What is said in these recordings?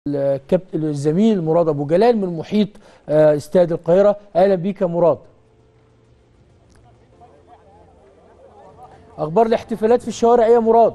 الكابتن الزميل مراد ابو جلال من محيط آه، استاد القاهره اهلا بيك يا مراد اخبار الاحتفالات في الشوارع ايه يا مراد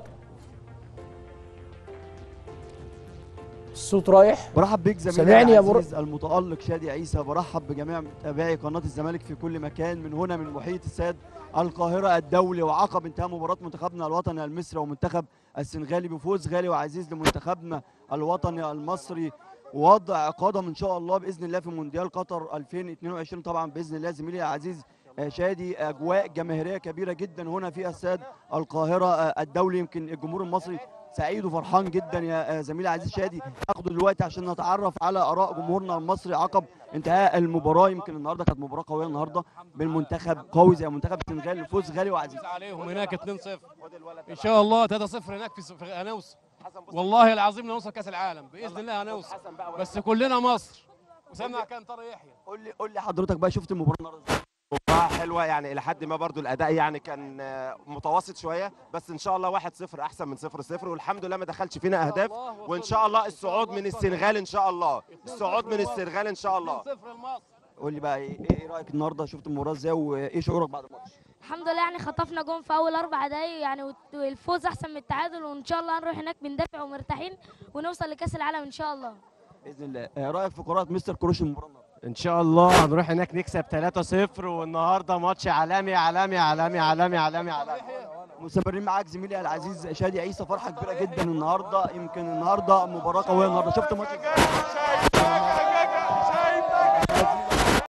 الصوت رايح برحب بيك زميلي سامعني يا العزيز المتألق شادي عيسى برحب بجميع متابعي قناة الزمالك في كل مكان من هنا من محيط استاد القاهرة الدولي وعقب انتهاء مباراة منتخبنا الوطني المصري ومنتخب السنغالي بفوز غالي وعزيز لمنتخبنا الوطني المصري ووضع قدم ان شاء الله باذن الله في مونديال قطر 2022 طبعا باذن الله زميلي العزيز آه، شادي اجواء جماهيريه كبيره جدا هنا في استاد القاهره آه، الدولي يمكن الجمهور المصري سعيد وفرحان جدا يا آه، زميلي عزيز شادي اخده دلوقتي عشان نتعرف على اراء جمهورنا المصري عقب انتهاء المباراه يمكن النهارده كانت مباراه قويه النهارده بالمنتخب قوي زي منتخب السنغال الفوز غالي وعزيز عليهم هناك 2-0 ان شاء الله 3-0 هناك في في هنوصل والله العظيم نوصل كاس العالم باذن الله هنوصل بس كلنا مصر وسمع كان طارق يحيى قول لي قول لي حضرتك بقى شفت المباراه النهارده إزاي؟ مباراة حلوة يعني إلى حد ما برضو الأداء يعني كان آه، متوسط شوية بس إن شاء الله 1-0 أحسن من 0-0 والحمد لله ما دخلش فينا أهداف وإن شاء الله الصعود من السنغال إن شاء الله الصعود من السنغال إن شاء الله 2-0 لمصر قول لي بقى ايه ايه رايك النهارده شفت المباراه ازاي وايه شعورك بعد الماتش الحمد لله يعني خطفنا جون في اول اربع دقايق يعني والت- والفوز احسن من التعادل وان شاء الله هنروح هناك بندافع ومرتاحين ونوصل لكاس العالم ان شاء الله باذن الله آه، رايك في قرارات مستر كروش المباراه النهارده إن شاء الله هنروح هناك نكسب 3-0 والنهاردة ماتش عالمي عالمي عالمي عالمي عالمي عالمي مستمرين معاك زميلي العزيز شادي عيسى فرحه كبيره جدا النهارده يمكن النهارده مباراه قويه النهارده شفت ماتش